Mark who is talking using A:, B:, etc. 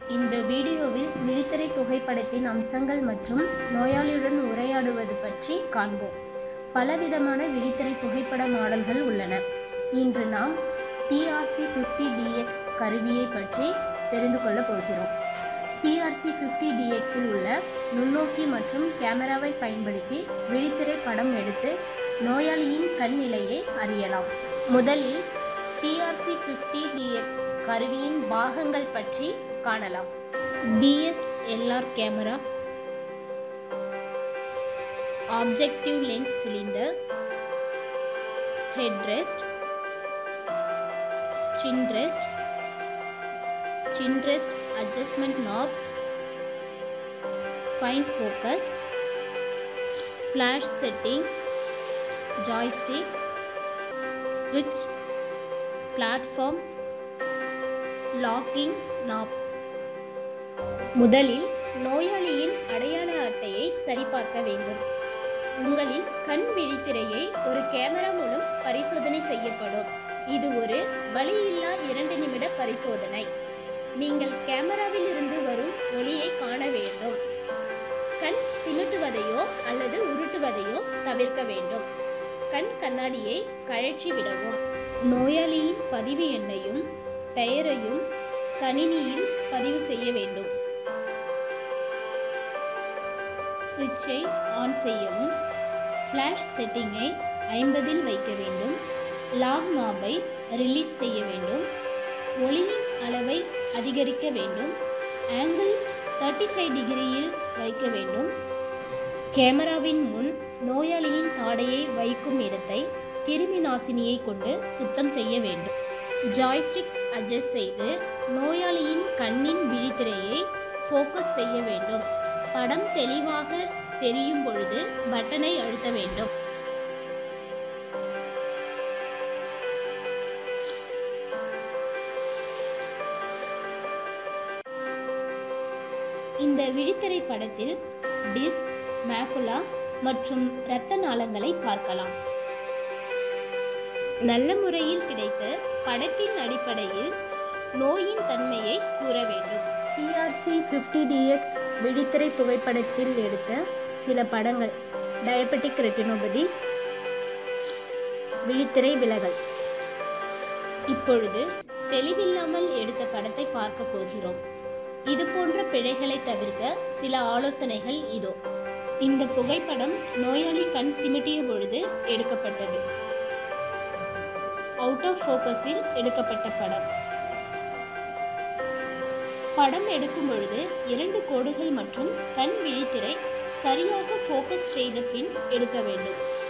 A: இந்த வீடியோவில் விழித்திரை புகைப்படத்தின் அம்சங்கள் மற்றும் நோயாளியுடன் உரையாடுவது பற்றி காண்போம் பலவிதமான விழித்திரை புகைப்பட மாடல்கள் உள்ளன இன்று நாம் டிஆர்சி ஃபிஃப்டி டிஎக்ஸ் கருவியை பற்றி தெரிந்து கொள்ளப் போகிறோம் டிஆர்சி ஃபிஃப்டி டிஎக்ஸில் உள்ள நுண்ணோக்கி மற்றும் கேமராவை பயன்படுத்தி விழித்திரை படம் எடுத்து நோயாளியின் கண் நிலையை அறியலாம் முதலில் டிஆர்சி ஃபிஃப்டி டிஎக்ஸ் கருவியின் பாகங்கள் பற்றி காணலாம் DSLR camera objective lens cylinder headrest chin rest chin rest adjustment knob fine focus flash setting joystick switch platform locking knob முதலில் நோயாளியின் அடையாள அட்டையை சரிபார்க்க வேண்டும் உங்களின் கண் விழித்திரையை ஒரு கேமரா மூலம் பரிசோதனை செய்யப்படும் இது ஒரு வழியில்லா இரண்டு நிமிட பரிசோதனை நீங்கள் கேமராவில் இருந்து வரும் ஒளியை காண வேண்டும் கண் சிமிட்டுவதையோ அல்லது உருட்டுவதையோ தவிர்க்க வேண்டும் கண் கண்ணாடியை கழற்றி விடவும் நோயாளியின் பதிவு எண்ணையும் பெயரையும் கணினியில் பதிவு செய்ய வேண்டும் சுவிட்சை ஆன் செய்யவும் ஃப்ளாஷ் செட்டிங்கை ஐம்பதில் வைக்க வேண்டும் லாக் நாபை ரிலீஸ் செய்ய வேண்டும் ஒளியின் அளவை அதிகரிக்க வேண்டும் ஆங்கிள் தேர்ட்டி ஃபைவ் டிகிரியில் வைக்க வேண்டும் கேமராவின் முன் நோயாளியின் தாடையை வைக்கும் இடத்தை கிருமி நாசினியை கொண்டு சுத்தம் செய்ய வேண்டும் ஜாய்ஸ்டிக் அட்ஜஸ்ட் செய்து நோயாளியின் கண்ணின் விழித்திரையை ஃபோக்கஸ் செய்ய வேண்டும் படம் தெளிவாக தெரியும் பொழுது பட்டனை அழுத்த வேண்டும் இந்த விழித்திரை படத்தில் டிஸ்க் மேக்குலா மற்றும் இரத்த நாளங்களை பார்க்கலாம் நல்ல முறையில் கிடைத்த படத்தின் அடிப்படையில் நோயின் தன்மையை கூற வேண்டும் டிஆர்சி ஃபிஃப்டி டிஎக்ஸ் விழித்திரை புகைப்படத்தில் எடுத்த சில படங்கள் டயபெட்டிக் ரெட்டினோபதி விழித்திரை விலகல் இப்பொழுது தெளிவில்லாமல் எடுத்த படத்தை பார்க்க போகிறோம் இது போன்ற பிழைகளை தவிர்க்க சில ஆலோசனைகள் இதோ இந்த புகைப்படம் நோயாளி கண் சிமிட்டிய பொழுது எடுக்கப்பட்டது அவுட் ஆஃப் ஃபோக்கஸில் எடுக்கப்பட்ட படம் படம் எடுக்கும் பொழுது இரண்டு கோடுகள் மற்றும் கண் விழித்திரை சரியாக ஃபோக்கஸ் செய்த பின் எடுக்க வேண்டும்